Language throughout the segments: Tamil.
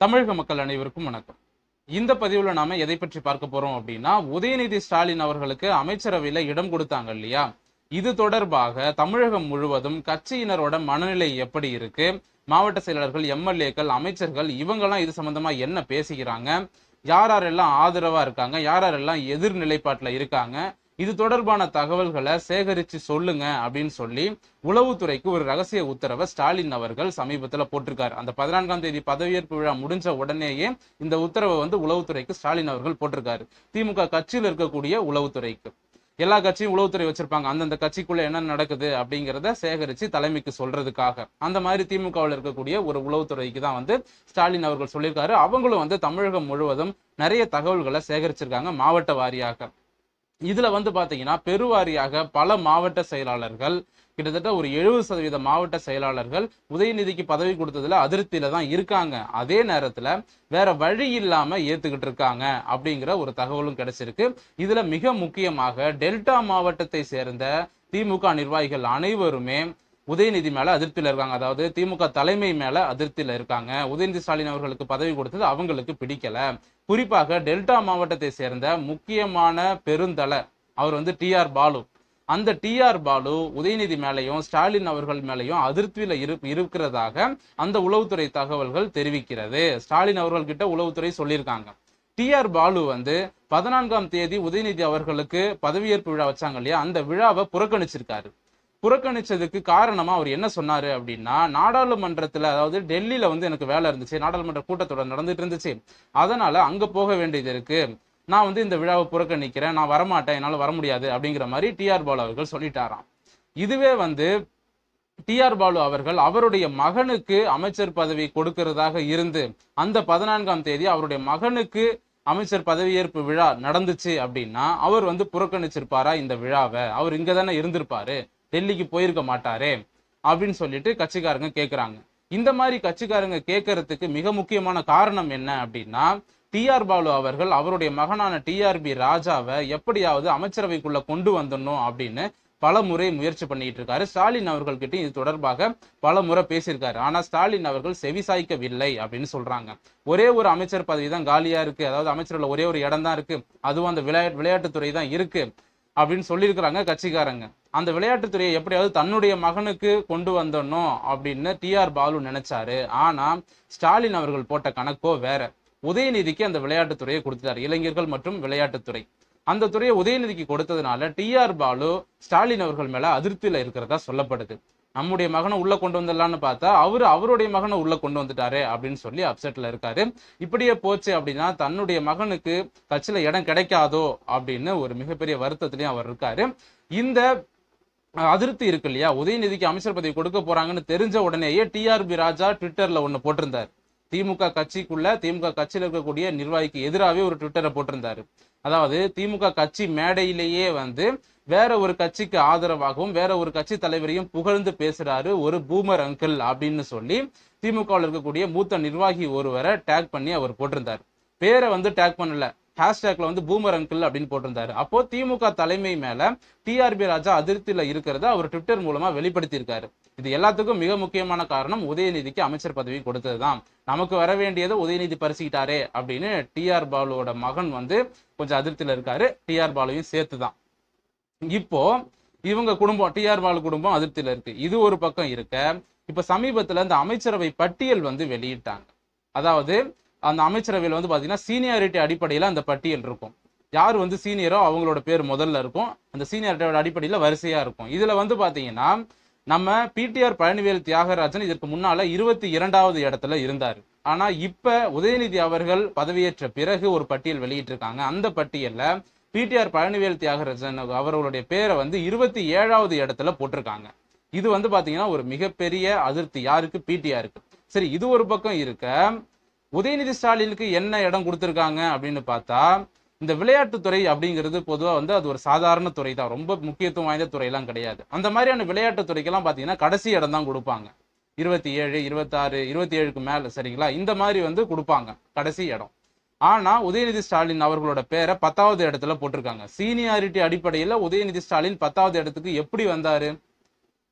தமிழக மக்கள் அனைவருக்கும் வணக்கம் இந்த பதிவுல நாம எதை பற்றி பார்க்க போறோம் அப்படின்னா உதயநிதி ஸ்டாலின் அவர்களுக்கு அமைச்சரவையில இடம் கொடுத்தாங்க இல்லையா இது தொடர்பாக தமிழகம் முழுவதும் கட்சியினரோட மனநிலை எப்படி இருக்கு மாவட்ட செயலாளர்கள் எம்எல்ஏக்கள் அமைச்சர்கள் இவங்கெல்லாம் இது சம்பந்தமா என்ன பேசிக்கிறாங்க யார் யாரெல்லாம் ஆதரவா இருக்காங்க யார் யாரெல்லாம் எதிர்நிலைப்பாட்டுல இருக்காங்க இது தொடர்பான தகவல்களை சேகரிச்சு சொல்லுங்க அப்படின்னு சொல்லி உளவுத்துறைக்கு ஒரு ரகசிய உத்தரவை ஸ்டாலின் அவர்கள் சமீபத்துல போட்டிருக்காரு அந்த பதினான்காம் தேதி பதவியேற்பு விழா முடிஞ்ச உடனேயே இந்த உத்தரவை வந்து உளவுத்துறைக்கு ஸ்டாலின் அவர்கள் போட்டிருக்காரு திமுக கட்சியில் இருக்கக்கூடிய உளவுத்துறைக்கு எல்லா கட்சியும் உளவுத்துறை வச்சிருப்பாங்க அந்தந்த கட்சிக்குள்ள என்ன நடக்குது அப்படிங்கிறத சேகரிச்சு தலைமைக்கு சொல்றதுக்காக அந்த மாதிரி திமுகவில் இருக்கக்கூடிய ஒரு உளவுத்துறைக்கு தான் வந்து ஸ்டாலின் அவர்கள் சொல்லியிருக்காரு அவங்களும் வந்து தமிழகம் முழுவதும் நிறைய தகவல்களை சேகரிச்சிருக்காங்க மாவட்ட வாரியாக இதுல வந்து பாத்தீங்கன்னா பெருவாரியாக பல மாவட்ட செயலாளர்கள் கிட்டத்தட்ட ஒரு எழுபது சதவீத மாவட்ட செயலாளர்கள் உதயநிதிக்கு பதவி கொடுத்ததுல அதிருப்தியில தான் இருக்காங்க அதே நேரத்துல வேற வழி இல்லாம ஏத்துக்கிட்டு இருக்காங்க அப்படிங்கிற ஒரு தகவலும் கிடைச்சிருக்கு இதுல மிக முக்கியமாக டெல்டா மாவட்டத்தை சேர்ந்த திமுக நிர்வாகிகள் அனைவருமே உதயநிதி மேல அதிருப்தியில இருக்காங்க அதாவது திமுக தலைமை மேல அதிருப்தியில இருக்காங்க உதயநிதி ஸ்டாலின் அவர்களுக்கு பதவி கொடுத்தது அவங்களுக்கு பிடிக்கல குறிப்பாக டெல்டா மாவட்டத்தை சேர்ந்த முக்கியமான பெருந்தலை அவர் வந்து டி ஆர் பாலு அந்த டி ஆர் பாலு உதயநிதி மேலையும் ஸ்டாலின் அவர்கள் மேலையும் அதிருப்தியில இரு இருக்கிறதாக அந்த உளவுத்துறை தகவல்கள் தெரிவிக்கிறது ஸ்டாலின் அவர்கள் கிட்ட உளவுத்துறை சொல்லியிருக்காங்க டி ஆர் பாலு வந்து பதினான்காம் தேதி உதயநிதி அவர்களுக்கு பதவியேற்பு விழா வச்சாங்க இல்லையா அந்த விழாவை புறக்கணிச்சிருக்காரு புறக்கணிச்சதுக்கு காரணமா அவர் என்ன சொன்னாரு அப்படின்னா நாடாளுமன்றத்துல அதாவது டெல்லியில வந்து எனக்கு வேலை இருந்துச்சு நாடாளுமன்ற கூட்டத்தொடர் நடந்துட்டு இருந்துச்சு அதனால அங்க போக வேண்டியது இருக்கு நான் வந்து இந்த விழாவை புறக்கணிக்கிறேன் நான் வரமாட்டேன் என்னால வர முடியாது அப்படிங்கிற மாதிரி டி ஆர் பாலு அவர்கள் சொல்லிட்டாராம் இதுவே வந்து டி ஆர் பாலு அவர்கள் அவருடைய மகனுக்கு அமைச்சர் பதவி கொடுக்கிறதாக இருந்து அந்த பதினான்காம் தேதி அவருடைய மகனுக்கு அமைச்சர் பதவியேற்பு விழா நடந்துச்சு அப்படின்னா அவர் வந்து புறக்கணிச்சிருப்பாரா இந்த விழாவை அவர் இங்க தானே இருந்திருப்பாரு டெல்லிக்கு போயிருக்க மாட்டாரே அப்படின்னு சொல்லிட்டு கட்சிக்காரங்க கேக்குறாங்க இந்த மாதிரி கட்சிக்காரங்க கேட்கறதுக்கு மிக முக்கியமான காரணம் என்ன அப்படின்னா டிஆர் பாலு அவர்கள் அவருடைய மகனான டிஆர்பி ராஜாவை எப்படியாவது அமைச்சரவைக்குள்ள கொண்டு வந்துடணும் அப்படின்னு பல முறை முயற்சி பண்ணிட்டு இருக்காரு ஸ்டாலின் அவர்கள்கிட்ட இது தொடர்பாக பல முறை பேசியிருக்காரு ஆனா ஸ்டாலின் அவர்கள் செவிசாய்க்கவில்லை அப்படின்னு சொல்றாங்க ஒரே ஒரு அமைச்சர் பதவி தான் காலியா இருக்கு அதாவது அமைச்சர்ல ஒரே ஒரு இடம் தான் இருக்கு அதுவும் அந்த விளையாட்டு விளையாட்டுத்துறை தான் இருக்கு அப்படின்னு சொல்லியிருக்கிறாங்க கட்சிக்காரங்க அந்த விளையாட்டுத்துறையை எப்படியாவது தன்னுடைய மகனுக்கு கொண்டு வந்துடணும் அப்படின்னு டிஆர் பாலு நினைச்சாரு ஆனா ஸ்டாலின் அவர்கள் போட்ட கணக்கோ வேற உதயநிதிக்கு அந்த விளையாட்டுத்துறையை கொடுத்துட்டாரு இளைஞர்கள் மற்றும் விளையாட்டுத்துறை அந்த துறையை உதயநிதிக்கு கொடுத்ததுனால டிஆர் பாலு ஸ்டாலின் அவர்கள் மேல அதிருப்தியில இருக்கிறதா சொல்லப்படுது நம்முடைய மகனை உள்ள கொண்டு வந்துடலாம்னு பார்த்தா அவரு அவருடைய மகனை உள்ள கொண்டு வந்துட்டாரு அப்படின்னு சொல்லி அப்செட்ல இருக்காரு இப்படியே போச்சு அப்படின்னா தன்னுடைய மகனுக்கு கட்சியில இடம் கிடைக்காதோ அப்படின்னு ஒரு மிகப்பெரிய வருத்தத்திலையும் அவர் இருக்காரு இந்த அதிருப்தி இருக்கு இல்லையா உதயநிதிக்கு அமைச்சர் பதவி கொடுக்க போறாங்கன்னு தெரிஞ்ச உடனேயே டிஆர்பி ராஜா ட்விட்டர்ல ஒண்ணு போட்டிருந்தார் திமுக கட்சிக்குள்ள திமுக கட்சியில இருக்கக்கூடிய நிர்வாகிக்கு எதிராகவே ஒரு ட்விட்டரை போட்டிருந்தாரு அதாவது திமுக கட்சி மேடையிலேயே வந்து வேற ஒரு கட்சிக்கு ஆதரவாகவும் வேற ஒரு கட்சி தலைவரையும் புகழ்ந்து பேசுறாரு ஒரு பூமர் அங்கிள் அப்படின்னு சொல்லி திமுகவில் இருக்கக்கூடிய மூத்த நிர்வாகி ஒருவரை டேக் பண்ணி அவர் போட்டிருந்தார் பேரை வந்து டேக் பண்ணல ஹேஷ்டேக்ல வந்து பூமர் அங்கிள் அப்படின்னு போட்டிருந்தாரு அப்போ திமுக தலைமை மேல டிஆர்பி ராஜா அதிருப்தியில இருக்கிறத அவர் ட்விட்டர் மூலமா வெளிப்படுத்தியிருக்காரு இது எல்லாத்துக்கும் மிக முக்கியமான காரணம் உதயநிதிக்கு அமைச்சர் பதவி கொடுத்ததுதான் நமக்கு வர வேண்டியதை உதயநிதி பறிச்சுக்கிட்டாரே அப்படின்னு டிஆர் பாலுவோட மகன் வந்து கொஞ்சம் அதிருப்தியில இருக்காரு டிஆர் பாலுவையும் சேர்த்துதான் இப்போ இவங்க குடும்பம் டிஆர் பாலு குடும்பம் அதிருப்தியில இருக்கு இது ஒரு பக்கம் இருக்க இப்ப சமீபத்துல இந்த அமைச்சரவை பட்டியல் வந்து வெளியிட்டாங்க அதாவது அந்த அமைச்சரவையில் வந்து பாத்தீங்கன்னா சீனியாரிட்டி அடிப்படையில அந்த பட்டியல் இருக்கும் யார் வந்து சீனியரோ அவங்களோட பேர் முதல்ல இருக்கும் அந்த சீனியாரிட்டியோட அடிப்படையில வரிசையா இருக்கும் இதுல வந்து பாத்தீங்கன்னா நம்ம பிடிஆர் பழனிவேல் தியாகராஜன் இதற்கு முன்னால இருபத்தி இரண்டாவது இடத்துல இருந்தாரு ஆனா இப்ப உதயநிதி அவர்கள் பதவியேற்ற பிறகு ஒரு பட்டியல் வெளியிட்டிருக்காங்க அந்த பட்டியல்ல பிடிஆர் பழனிவேல் தியாகராஜன் அவர்களுடைய பேரை வந்து இருபத்தி ஏழாவது இடத்துல போட்டிருக்காங்க இது வந்து பாத்தீங்கன்னா ஒரு மிகப்பெரிய அதிருப்தி யாருக்கு பிடிஆருக்கு சரி இது ஒரு பக்கம் இருக்க உதயநிதி ஸ்டாலினுக்கு என்ன இடம் கொடுத்திருக்காங்க அப்படின்னு பார்த்தா இந்த விளையாட்டுத்துறை அப்படிங்கிறது பொதுவாக வந்து அது ஒரு சாதாரண துறை தான் ரொம்ப முக்கியத்துவம் வாய்ந்த துறையெல்லாம் கிடையாது அந்த மாதிரியான விளையாட்டு துறைக்கெல்லாம் பார்த்தீங்கன்னா கடைசி இடம் தான் கொடுப்பாங்க இருபத்தி ஏழு இருபத்தாறு இருபத்தி ஏழுக்கு மேல சரிங்களா இந்த மாதிரி வந்து கொடுப்பாங்க கடைசி இடம் ஆனா உதயநிதி ஸ்டாலின் அவர்களோட பேரை பத்தாவது இடத்துல போட்டிருக்காங்க சீனியாரிட்டி அடிப்படையில உதயநிதி ஸ்டாலின் பத்தாவது இடத்துக்கு எப்படி வந்தாரு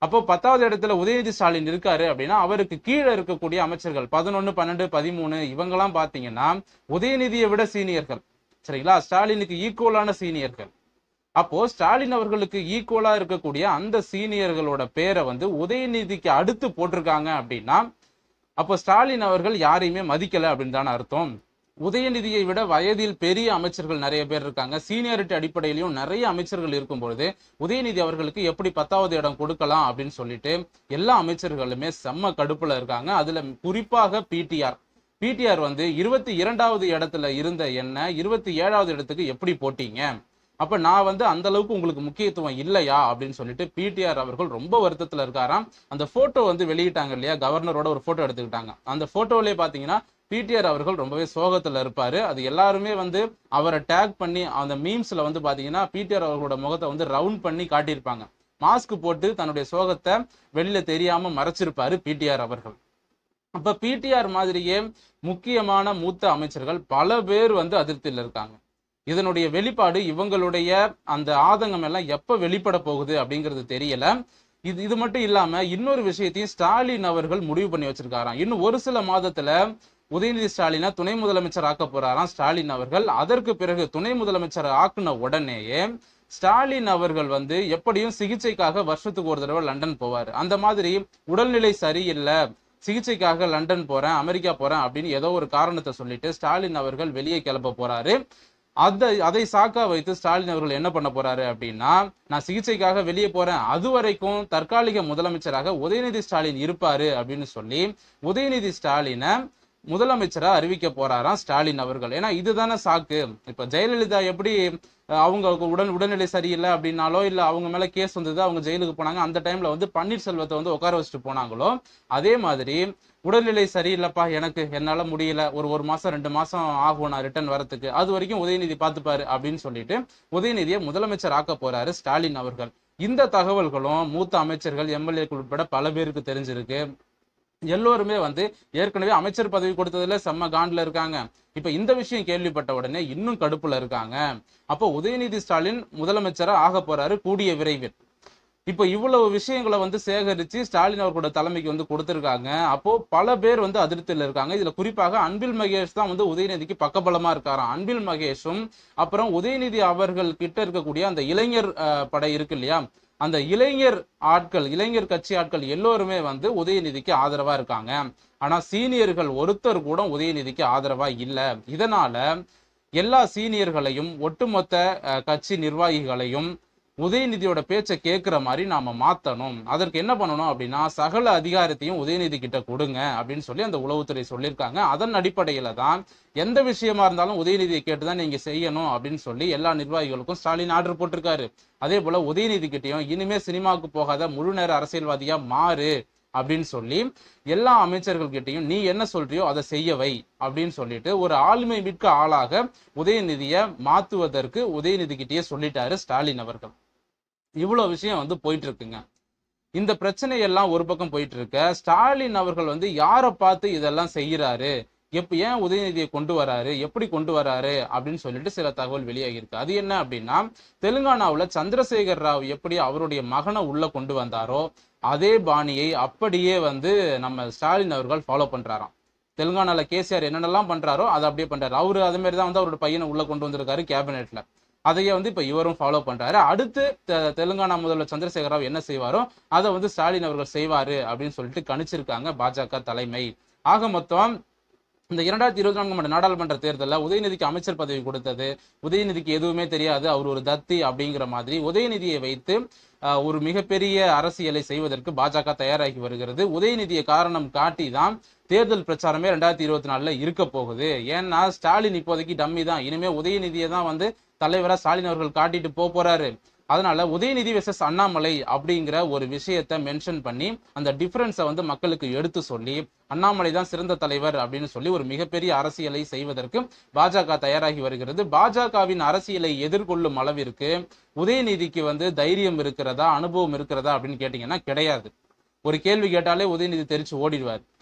அப்போ பத்தாவது இடத்துல உதயநிதி ஸ்டாலின் இருக்காரு அப்படின்னா அவருக்கு கீழே இருக்கக்கூடிய அமைச்சர்கள் பதினொன்னு பன்னெண்டு பதிமூணு இவங்கெல்லாம் பாத்தீங்கன்னா உதயநிதியை விட சீனியர்கள் சரிங்களா ஸ்டாலினுக்கு ஈக்குவலான சீனியர்கள் அப்போ ஸ்டாலின் அவர்களுக்கு ஈக்குவலா இருக்கக்கூடிய அந்த சீனியர்களோட பேரை வந்து உதயநிதிக்கு அடுத்து போட்டிருக்காங்க அப்படின்னா அப்போ ஸ்டாலின் அவர்கள் யாரையுமே மதிக்கல அப்படின்னு தானே அர்த்தம் உதயநிதியை விட வயதில் பெரிய அமைச்சர்கள் நிறைய பேர் இருக்காங்க சீனியாரிட்டி அடிப்படையிலையும் நிறைய அமைச்சர்கள் இருக்கும் பொழுது உதயநிதி அவர்களுக்கு எப்படி பத்தாவது இடம் கொடுக்கலாம் அப்படின்னு சொல்லிட்டு எல்லா அமைச்சர்களுமே செம்ம கடுப்புல இருக்காங்க அதுல குறிப்பாக பிடிஆர் பிடிஆர் வந்து இருபத்தி இரண்டாவது இடத்துல இருந்த என்ன இருபத்தி ஏழாவது இடத்துக்கு எப்படி போட்டீங்க அப்ப நான் வந்து அந்த அளவுக்கு உங்களுக்கு முக்கியத்துவம் இல்லையா அப்படின்னு சொல்லிட்டு பிடிஆர் அவர்கள் ரொம்ப வருத்தத்துல இருக்காராம் அந்த போட்டோ வந்து வெளியிட்டாங்க இல்லையா கவர்னரோட ஒரு போட்டோ எடுத்துக்கிட்டாங்க அந்த போட்டோலயே பாத்தீங்கன்னா பிடிஆர் அவர்கள் ரொம்பவே சோகத்துல இருப்பாரு அது எல்லாருமே வந்து அவரை டேக் பண்ணி அந்த மீம்ஸ்ல வந்து பாத்தீங்கன்னா பிடிஆர் அவர்களோட முகத்தை வந்து ரவுண்ட் பண்ணி காட்டியிருப்பாங்க மாஸ்க் போட்டு தன்னுடைய சோகத்தை வெளியில தெரியாம மறைச்சிருப்பாரு பிடிஆர் அவர்கள் அப்ப பிடிஆர் மாதிரியே முக்கியமான மூத்த அமைச்சர்கள் பல பேர் வந்து அதிருப்தியில் இருக்காங்க இதனுடைய வெளிப்பாடு இவங்களுடைய அந்த ஆதங்கம் எல்லாம் எப்ப வெளிப்பட போகுது அப்படிங்கிறது தெரியல இது இது மட்டும் இல்லாம இன்னொரு விஷயத்தையும் ஸ்டாலின் அவர்கள் முடிவு பண்ணி வச்சிருக்காராம் இன்னும் ஒரு சில மாதத்துல உதயநிதி ஸ்டாலினை துணை முதலமைச்சர் ஆக்க போறாராம் ஸ்டாலின் அவர்கள் அதற்கு பிறகு துணை முதலமைச்சர் ஆக்குன உடனேயே ஸ்டாலின் அவர்கள் வந்து எப்படியும் சிகிச்சைக்காக வருஷத்துக்கு ஒரு தடவை லண்டன் போவார் அந்த மாதிரி உடல்நிலை சரியில்லை சிகிச்சைக்காக லண்டன் போறேன் அமெரிக்கா போறேன் அப்படின்னு ஏதோ ஒரு காரணத்தை சொல்லிட்டு ஸ்டாலின் அவர்கள் வெளியே கிளம்ப போறாரு அதை அதை சாக்கா வைத்து ஸ்டாலின் அவர்கள் என்ன பண்ண போறாரு அப்படின்னா நான் சிகிச்சைக்காக வெளியே போறேன் அது வரைக்கும் தற்காலிக முதலமைச்சராக உதயநிதி ஸ்டாலின் இருப்பாரு அப்படின்னு சொல்லி உதயநிதி ஸ்டாலினை முதலமைச்சரா அறிவிக்க போறாராம் ஸ்டாலின் அவர்கள் ஏன்னா இதுதானே சாக்கு இப்ப ஜெயலலிதா எப்படி அஹ், அவங்க உடன் உடல்நிலை சரியில்லை அப்படின்னாலோ இல்ல அவங்க மேல கேஸ் வந்தது அவங்க ஜெயிலுக்கு போனாங்க அந்த டைம்ல வந்து பன்னீர்செல்வத்தை வந்து உட்கார வச்சுட்டு போனாங்களோ அதே மாதிரி உடல்நிலை சரியில்லைப்பா எனக்கு என்னால முடியல ஒரு ஒரு மாசம் ரெண்டு மாசம் ஆகும் நான் ரிட்டர்ன் வரதுக்கு அது வரைக்கும் உதயநிதி பார்த்துப்பாரு அப்படின்னு சொல்லிட்டு உதயநிதியை முதலமைச்சர் ஆக்க போறாரு ஸ்டாலின் அவர்கள் இந்த தகவல்களும் மூத்த அமைச்சர்கள் எம்எல்ஏக்கள் உட்பட பல பேருக்கு தெரிஞ்சிருக்கு எல்லோருமே வந்து ஏற்கனவே அமைச்சர் பதவி கொடுத்ததுல செம்ம காண்ட்ல இருக்காங்க இப்ப இந்த விஷயம் கேள்விப்பட்ட உடனே இன்னும் கடுப்புல இருக்காங்க அப்போ உதயநிதி ஸ்டாலின் முதலமைச்சரா ஆக போறாரு கூடிய விரைவில் இப்போ இவ்வளவு விஷயங்களை வந்து சேகரிச்சு ஸ்டாலின் அவர்களோட தலைமைக்கு வந்து கொடுத்திருக்காங்க அப்போ பல பேர் வந்து அதிருப்தியில் இருக்காங்க இதுல குறிப்பாக அன்பில் மகேஷ் தான் வந்து உதயநிதிக்கு பக்கபலமா இருக்காராம் அன்பில் மகேஷும் அப்புறம் உதயநிதி அவர்கள் கிட்ட இருக்கக்கூடிய அந்த இளைஞர் அஹ், படை இருக்கு இல்லையா அந்த இளைஞர் ஆட்கள் இளைஞர் கட்சி ஆட்கள் எல்லோருமே வந்து உதயநிதிக்கு ஆதரவா இருக்காங்க ஆனா சீனியர்கள் ஒருத்தர் கூட உதயநிதிக்கு ஆதரவா இல்ல இதனால எல்லா சீனியர்களையும் ஒட்டுமொத்த அஹ், கட்சி நிர்வாகிகளையும் உதயநிதியோட பேச்சை கேட்கிற மாதிரி நாம மாத்தணும் அதற்கு என்ன பண்ணணும் அப்படின்னா சகல அதிகாரத்தையும் உதயநிதி கிட்ட கொடுங்க அப்படின்னு சொல்லி அந்த உளவுத்துறை சொல்லியிருக்காங்க அதன் அடிப்படையில தான் எந்த விஷயமா இருந்தாலும் உதயநிதியை கேட்டுதான் நீங்க செய்யணும் அப்படின்னு சொல்லி எல்லா நிர்வாகிகளுக்கும் ஸ்டாலின் ஆர்டர் போட்டிருக்காரு அதே போல உதயநிதி கிட்டயும் இனிமே சினிமாவுக்கு போகாத முழு நேர அரசியல்வாதியா மாறு அப்படின்னு சொல்லி எல்லா அமைச்சர்கள் கிட்டயும் நீ என்ன சொல்றியோ அதை செய்ய வை அப்படின்னு சொல்லிட்டு ஒரு ஆளுமை மிக்க ஆளாக உதயநிதியை மாத்துவதற்கு உதயநிதி கிட்டயே சொல்லிட்டாரு ஸ்டாலின் அவர்கள் இவ்வளவு விஷயம் வந்து போயிட்டு இருக்குங்க இந்த பிரச்சனை எல்லாம் ஒரு பக்கம் போயிட்டு இருக்க ஸ்டாலின் அவர்கள் வந்து யாரை பார்த்து இதெல்லாம் செய்யறாரு எப்ப ஏன் உதயநிதியை கொண்டு வராரு எப்படி கொண்டு வராரு அப்படின்னு சொல்லிட்டு சில தகவல் வெளியாகி இருக்கு அது என்ன அப்படின்னா தெலுங்கானாவுல சந்திரசேகர் ராவ் எப்படி அவருடைய மகனை உள்ள கொண்டு வந்தாரோ அதே பாணியை அப்படியே வந்து நம்ம ஸ்டாலின் அவர்கள் ஃபாலோ பண்றாராம் தெலுங்கானால கேசிஆர் என்னென்னலாம் பண்றாரோ அதை அப்படியே பண்றாரு அவரு அதே மாதிரி தான் வந்து அவரோட பையனை உள்ள கொண்டு வந்திருக்காரு கேபினெட்ல அதையே வந்து இப்ப இவரும் ஃபாலோ பண்றாரு அடுத்து தெ- தெலுங்கானா முதல்வர் சந்திரசேகர ராவ் என்ன செய்வாரோ அதை வந்து ஸ்டாலின் அவர்கள் செய்வாரு அப்படின்னு சொல்லிட்டு கணிச்சிருக்காங்க பாஜக தலைமை ஆக மொத்தம் இந்த இரண்டாயிரத்தி இருபத்தி நான்கு ஆண்டு நாடாளுமன்ற தேர்தலில் உதயநிதிக்கு அமைச்சர் பதவி கொடுத்தது உதயநிதிக்கு எதுவுமே தெரியாது அவர் ஒரு தத்தி அப்படிங்கிற மாதிரி உதயநிதியை வைத்து ஆஹ், ஒரு மிகப்பெரிய அரசியலை செய்வதற்கு பாஜக தயாராகி வருகிறது உதயநிதியை காரணம் காட்டி தான் தேர்தல் பிரச்சாரமே ரெண்டாயிரத்தி இருபத்தி நாலுல இருக்க போகுது ஏன்னா ஸ்டாலின் இப்போதைக்கு டம்மி தான் இனிமே உதயநிதியை தான் வந்து தலைவரா ஸ்டாலின் அவர்கள் காட்டிட்டு போக போறாரு அதனால உதயநிதி வெர்சஸ் அண்ணாமலை அப்படிங்கிற ஒரு விஷயத்தை மென்ஷன் பண்ணி அந்த டிஃபரன்ஸை வந்து மக்களுக்கு எடுத்து சொல்லி அண்ணாமலை தான் சிறந்த தலைவர் அப்படின்னு சொல்லி ஒரு மிகப்பெரிய அரசியலை செய்வதற்கு பாஜக தயாராகி வருகிறது பாஜகவின் அரசியலை எதிர்கொள்ளும் அளவிற்கு உதயநிதிக்கு வந்து தைரியம் இருக்கிறதா அனுபவம் இருக்கிறதா அப்படின்னு கேட்டீங்கன்னா கிடையாது ஒரு கேள்வி கேட்டாலே உதயநிதி தெரிச்சு ஓடிடுவார்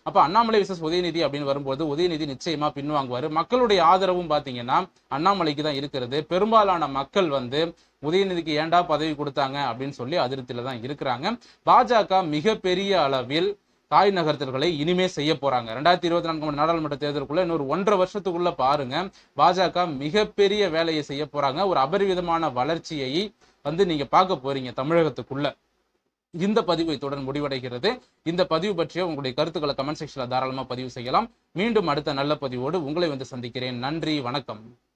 அப்ப அண்ணாமலை விசஸ் உதயநிதி அப்படின்னு வரும்போது உதயநிதி நிச்சயமா பின்வாங்குவாரு மக்களுடைய ஆதரவும் பாத்தீங்கன்னா அண்ணாமலைக்கு தான் இருக்கிறது பெரும்பாலான மக்கள் வந்து உதயநிதிக்கு ஏன்டா பதவி கொடுத்தாங்க அப்படின்னு சொல்லி அதிருப்தியில தான் இருக்கிறாங்க பாஜக மிகப்பெரிய அளவில் தாய் நகர்த்தல்களை இனிமே செய்ய போறாங்க ரெண்டாயிரத்தி இருபத்தி நான்கு நாடாளுமன்ற தேர்தலுக்குள்ள இன்னொரு ஒன்றரை வருஷத்துக்குள்ள பாருங்க பாஜக மிகப்பெரிய வேலையை செய்ய போறாங்க ஒரு அபரிவிதமான வளர்ச்சியை வந்து நீங்க பார்க்க போறீங்க தமிழகத்துக்குள்ள இந்த பதிவு இத்துடன் முடிவடைகிறது இந்த பதிவு பற்றிய உங்களுடைய கருத்துக்களை கமெண்ட் செக்ஷன்ல தாராளமா பதிவு செய்யலாம் மீண்டும் அடுத்த நல்ல பதிவோடு உங்களை வந்து சந்திக்கிறேன் நன்றி வணக்கம்